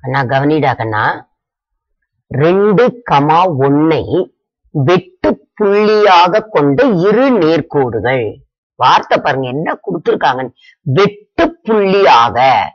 கண்ணா கவனிடா கண்ணா ரெண்டு கமா ஒன்னை வெட்டு புள்ளியாக கொண்ட இரு நேர்கோடுகள் வார்த்தை பாருங்க என்ன கொடுத்திருக்காங்க வெட்டு புள்ளியாக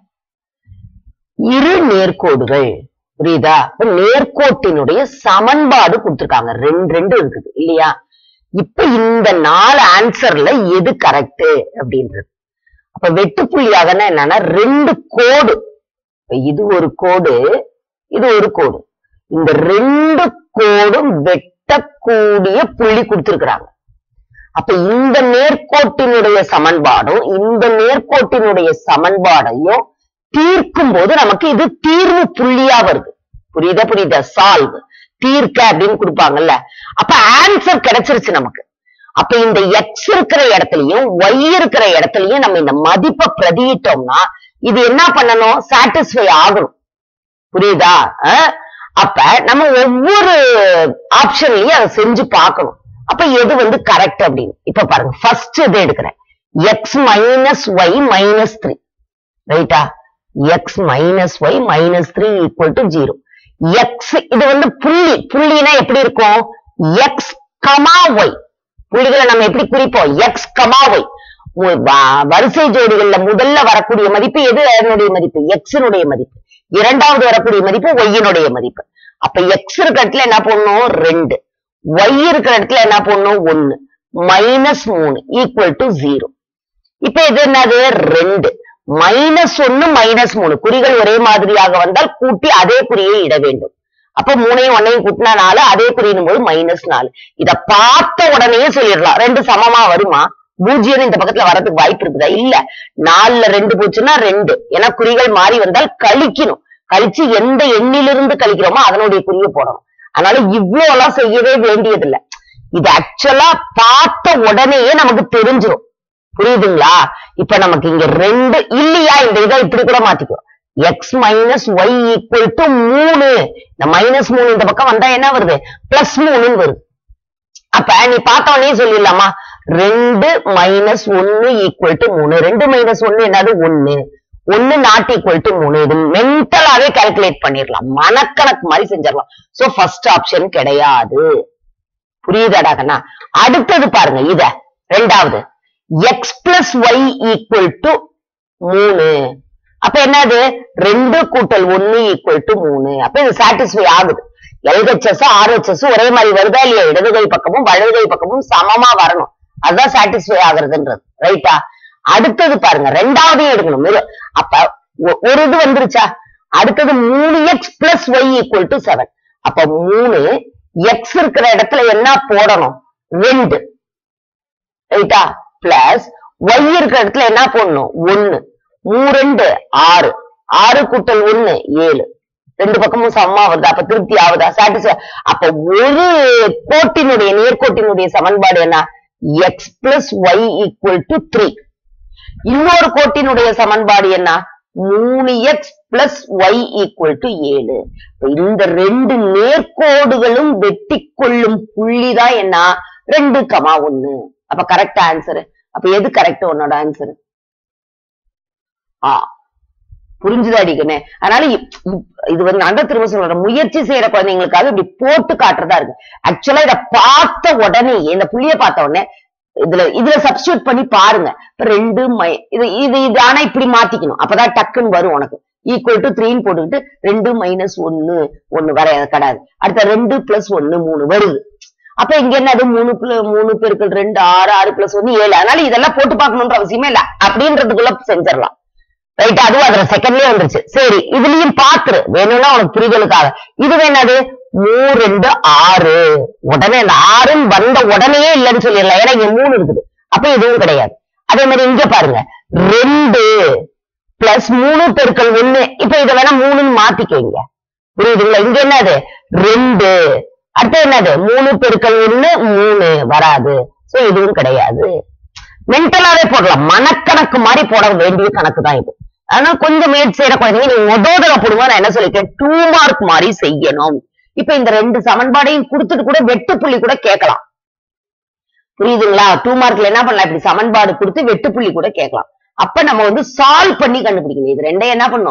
இரு நேர்கோடுகள் புரியுதா இப்ப நேர்கோட்டினுடைய சமன்பாடு கொடுத்திருக்காங்க ரெண்டு ரெண்டு இருக்குது இல்லையா இப்ப இந்த நாலு ஆன்சர்ல எது கரெக்ட் அப்படின்றது அப்ப வெட்டு புள்ளியாகனா என்னன்னா ரெண்டு கோடு இப்ப இது ஒரு கோடு இது ஒரு கோடு இந்த ரெண்டு கோடும் வெட்டக்கூடிய புள்ளி கொடுத்திருக்கிறாங்க அப்ப இந்த நேர்கோட்டினுடைய சமன்பாடும் இந்த நேர்கோட்டினுடைய சமன்பாடையும் தீர்க்கும் போது நமக்கு இது தீர்வு புள்ளியா வருது புரியுதா புரியுதா சால்வ் தீர்க்க அப்படின்னு கொடுப்பாங்கல்ல அப்ப ஆன்சர் கிடைச்சிருச்சு நமக்கு அப்ப இந்த எக்ஸ் இருக்கிற இடத்துலயும் ஒய் இருக்கிற இடத்துலயும் நம்ம இந்த மதிப்பை பிரதியிட்டோம்னா இது என்ன பண்ணணும் சாட்டிஸ்ஃபை ஆகணும் புரியுதா அஹ்? அப்ப நம்ம ஒவ்வொரு ஆப்ஷன்லயும் அதை செஞ்சு பார்க்கணும் அப்ப எது வந்து கரெக்ட் அப்படின்னு இப்ப பாருங்க ஃபர்ஸ்ட் இது எடுக்கிறேன் x minus y minus three ரைட்டா x minus y minus three equal to zero x இது வந்து புள்ளி புள்ளினா எப்படி இருக்கும் எக்ஸ் கமா ஒய் புள்ளிகளை நம்ம எப்படி குறிப்போம் எக்ஸ் கமா ஒய் வரிசை ஜோடிகள்ல முதல்ல வரக்கூடிய மதிப்பு எது அதனுடைய மதிப்பு எக்ஸினுடைய மதிப்பு இரண்டாவது வரக்கூடிய மதிப்பு ஒய்யினுடைய மதிப்பு அப்ப எக்ஸ் இருக்கிற இடத்துல என்ன பண்ணணும் ரெண்டு ஒய் இருக்கிற இடத்துல என்ன பண்ணணும் ஒன்னு மைனஸ் மூணு ஈக்குவல் டு ஜீரோ இப்ப இது என்னது ரெண்டு மைனஸ் ஒன்னு மைனஸ் மூணு குறிகள் ஒரே மாதிரியாக வந்தால் கூட்டி அதே குறியை இட வேண்டும் அப்ப மூணையும் ஒன்னையும் கூட்டினா நாலு அதே குறியிடும் போது மைனஸ் நாலு இத பார்த்த உடனே சொல்லிடலாம் ரெண்டு சமமா வருமா பூஜ்ஜியம் இந்த பக்கத்துல வரதுக்கு வாய்ப்பு இருக்குதா இல்ல நாலுல ரெண்டு போச்சுன்னா ரெண்டு ஏன்னா குறிகள் மாறி வந்தால் கழிக்கணும் கழிச்சு எந்த எண்ணிலிருந்து கழிக்கிறோமோ அதனுடைய குறியை போடணும் அதனால இவ்வளவு எல்லாம் செய்யவே வேண்டியதில்லை இது ஆக்சுவலா பார்த்த உடனேயே நமக்கு தெரிஞ்சிரும் புரியுதுங்களா இப்ப நமக்கு இங்க ரெண்டு இல்லையா இந்த இதை இப்படி கூட மாத்திக்கோ x minus y equal to மூணு இந்த மைனஸ் மூணு இந்த பக்கம் வந்தா என்ன வருது பிளஸ் மூணுன்னு வருது அப்ப நீ பார்த்தவனே சொல்லிடலாமா ரெண்டு மைனஸ் ஒன்னு ஈக்குவல் டு மூணு ரெண்டு மைனஸ் ஒன்னு என்னது ஒன்னு ஒன்னு நாட் ஈக்குவல் டு மூணு இது மென்டலாவே கால்குலேட் பண்ணிடலாம் மனக்கணக்கு மாதிரி செஞ்சிடலாம் சோ ஃபர்ஸ்ட் ஆப்ஷன் கிடையாது புரியுதாடா கண்ணா அடுத்தது பாருங்க இத ரெண்டாவது x plus y equal to மூணு அப்ப என்னது ரெண்டு கூட்டல் ஒன்னு ஈக்குவல் டு மூணு அப்ப இது சாட்டிஸ்ஃபை ஆகுது எல்ஹெச்எஸ் ஆர்ஹெச்எஸ் ஒரே மாதிரி வருதா இல்லையா இடது கை பக்கமும் வலது கை பக்கமும் சமமா வரணும் அதுதான் சாட்டிஸ்ஃபை ஆகுறதுன்றது ரைட்டா அடுத்தது பாருங்க ரெண்டாவதையும் எடுக்கணும் இது அப்ப ஒ- ஒரு இது வந்துருச்சா அடுத்தது மூணு x plus y equal to seven அப்ப மூணு எக்ஸ் இருக்கிற இடத்துல என்ன போடணும் ரெண்டு ரைட்டா பிளஸ் ஒய் இருக்கிற இடத்துல என்ன போடணும் ஒன்னு மூணு ரெண்டு ஆறு ஆறு கூட்டல் ஒன்னு ஏழு ரெண்டு பக்கமும் சமமா வருது அப்ப திருப்தி ஆகுதா சாட்டிஸ்ஃபை அப்ப ஒரு கோட்டினுடைய நேர்கோட்டினுடைய சமன்பாடு என்ன x plus y equal to three இன்னொரு கோட்டினுடைய சமன்பாடு என்ன மூணு x plus y equal to ஏழு இப்ப இந்த ரெண்டு நேர்கோடுகளும் வெட்டி கொள்ளும் புள்ளிதான் என்ன ரெண்டு கமா ஒண்ணு அப்ப கரெக்ட் ஆன்சர் அப்ப எது கரெக்ட் உன்னோட ஆன்சர் ஆ புரிஞ்சுதா அடிக்கணே அதனால இப்- இப்- இது வந்து நான் தான் திரும்ப சொல்றேன் முயற்சி செய்யற குழந்தைங்களுக்காக இப்படி போட்டு காட்டுறதா இருக்கு ஆக்சுவலா இத பார்த்த உடனே இந்த புள்ளிய பார்த்த உடனே இதுல இதுல சப்ஸ்டியூட் பண்ணி பாருங்க இப்ப ரெண்டு மை இது இது இது ஆனா இப்படி மாத்திக்கணும் அப்பதான் டக்குன்னு வரும் உனக்கு ஈக்குவல் டு த்ரீன்னு போட்டுக்கிட்டு ரெண்டு மைனஸ் ஒன்னு ஒன்னு வர கிடையாது அடுத்த ரெண்டு பிளஸ் ஒன்னு மூணு வருது அப்ப இங்க என்னது மூணு பிள- மூணு பெருக்கள் ரெண்டு ஆறு ஆறு பிளஸ் ஒன்னு ஏழு அதனால இதெல்லாம் போட்டு பார்க்கணுன்ற அவசியமே இல்ல அப்படின்றதுக்குள்ள செஞ்சிடலாம் ரைட் அதுவும் அதுல செகண்ட்லயே வந்துருச்சு சரி இதுலயும் பாத்துரு வேணும்னா உனக்கு புரிதலுக்காக இது என்னது மூணு ரெண்டு ஆறு உடனே இந்த ஆறுன்னு வந்த உடனே இல்லைன்னு சொல்லிடலாம் ஏன்னா இங்க மூணு இருக்குது அப்ப இதுவும் கிடையாது அதே மாதிரி இங்க பாருங்க ரெண்டு பிளஸ் மூணு பெருக்கல் ஒண்ணு இப்ப இதை வேணா மூணுன்னு மாத்திக்கோங்க புரியுதுங்களா இங்க என்னது ரெண்டு அடுத்து என்னது மூணு பெருக்கல் ஒண்ணு மூணு வராது சோ இதுவும் கிடையாது மென்டலாவே போடலாம் மனக்கணக்கு மாதிரி போட வேண்டிய கணக்கு தான் இது ஆனா கொஞ்சம் முயற்சி செய்யற குழந்தைங்க நீங்க முதோதர போடுவோம் நான் என்ன சொல்லிருக்கேன் டூ மார்க் மாதிரி செய்யணும் இப்ப இந்த ரெண்டு சமன்பாடையும் கொடுத்துட்டு கூட வெட்டு புள்ளி கூட கேட்கலாம் புரியுதுங்களா டூ மார்க்ல என்ன பண்ணலாம் இப்படி சமன்பாடு கொடுத்து வெட்டு புள்ளி கூட கேட்கலாம் அப்ப நம்ம வந்து சால்வ் பண்ணி கண்டுபிடிக்கணும் இது ரெண்டையும் என்ன பண்ணணும்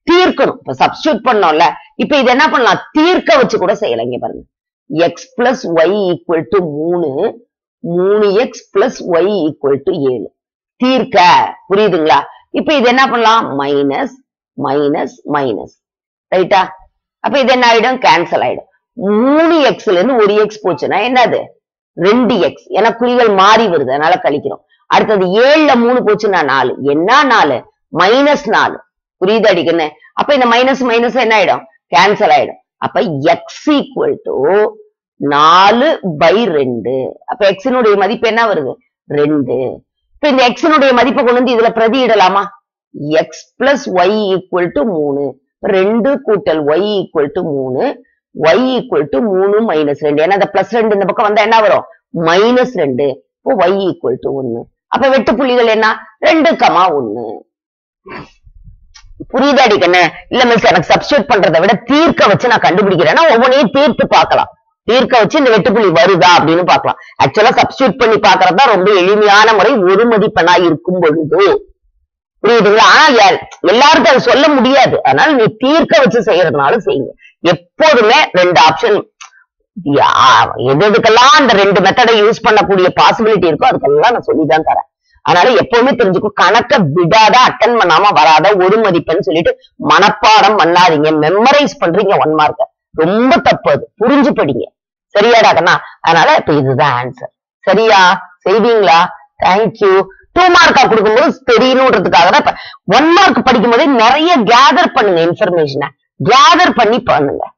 தீர்க்கணும் இப்ப சப்ஸ்டியூட் பண்ணோம்ல இப்ப இது என்ன பண்ணலாம் தீர்க்க வச்சு கூட செய்யலாம் இங்க பாருங்க x plus y equal to மூணு மூணு x plus y equal to ஏழு தீர்க்க புரியுதுங்களா இப்ப இது என்ன பண்ணலாம் மைனஸ் மைனஸ் மைனஸ் ரைட்டா அப்ப இது என்ன ஆயிடும் கேன்சல் ஆயிடும் மூணு எக்ஸ்ல இருந்து ஒரு எக்ஸ் போச்சுன்னா என்னது ரெண்டு எக்ஸ் ஏன்னா குறிகள் மாறி வருது அதனால கழிக்கிறோம் அடுத்தது ஏழுல மூணு போச்சுன்னா நாலு என்ன நாலு மைனஸ் நாலு புரியுது அடிக்கணும் அப்ப இந்த மைனஸ் மைனஸ் என்ன ஆயிடும் கேன்சல் ஆயிடும் அப்ப எக்ஸ் ஈக்குவல் டு நாலு பை ரெண்டு அப்ப எக்ஸினுடைய மதிப்பு என்ன வருது ரெண்டு இப்ப இந்த எக்ஸினுடைய மதிப்பை கொண்டு வந்து இதுல பிரதியிடலாமா x plus y equal to மூணு ரெண்டு கூட்டல் ஒய் ஈக்குவல் டு மூணு ஒய் ஈக்குவல் டு மூணு மைனஸ் ரெண்டு ஏன்னா இந்த பிளஸ் ரெண்டு இந்த பக்கம் வந்தா என்ன வரும் மைனஸ் ரெண்டு இப்போ ஒய் ஈக்குவல் டு ஒன்னு அப்ப வெட்டு புள்ளிகள் என்ன ரெண்டு கமா ஒன்னு புரியுதா அடிக்கண்ணு இல்ல மிஸ் எனக்கு சப்ஸ்டியூட் பண்றதை விட தீர்க்க வச்சு நான் கண்டுபிடிக்கிறேன்னா ஒவ்வொன்றையும் தீர்த்து பார்க்கலாம் தீர்க்க வச்சு இந்த வெட்டுப்புள்ளி வருதா அப்படின்னு பார்க்கலாம் ஆக்சுவலா சப்ஸ்டியூட் பண்ணி பாக்குறது தான் ரொம்ப எளிமையான முறை ஒரு மதிப்பெண்ணா இருக்கும் பொழுது புரியுதுங்களா ஆனா எல்- எல்லாருக்கும் அது சொல்ல முடியாது அதனால நீ தீர்க்க வச்சு செய்யறதுனால செய்யுங்க எப்போதுமே ரெண்டு ஆப்ஷன் எது எதுக்கெல்லாம் அந்த ரெண்டு மெத்தடை யூஸ் பண்ணக்கூடிய பாசிபிலிட்டி இருக்கோ அதுக்கெல்லாம் நான் சொல்லிதான் தரேன் அதனால எப்பவுமே தெரிஞ்சுக்கும் கணக்க விடாத அட்டன் பண்ணாம வராத ஒரு மதிப்பென்னு சொல்லிட்டு மனப்பாடம் பண்ணாதீங்க மெமரைஸ் பண்றீங்க ஒன் மார்க்க ரொம்ப தப்பு அது புரிஞ்சு படிங்க சரியாடா கண்ணா அதனால இப்ப இதுதான் ஆன்சர் சரியா செய்வீங்களா தேங்க்யூ டூ மார்க்கா கொடுக்கும்போது தெரியணுன்றதுக்காக தான் ஒன் மார்க் படிக்கும் போதே நிறைய கேதர் பண்ணுங்க இன்ஃபர்மேஷனை கேதர் பண்ணி பண்ணுங்க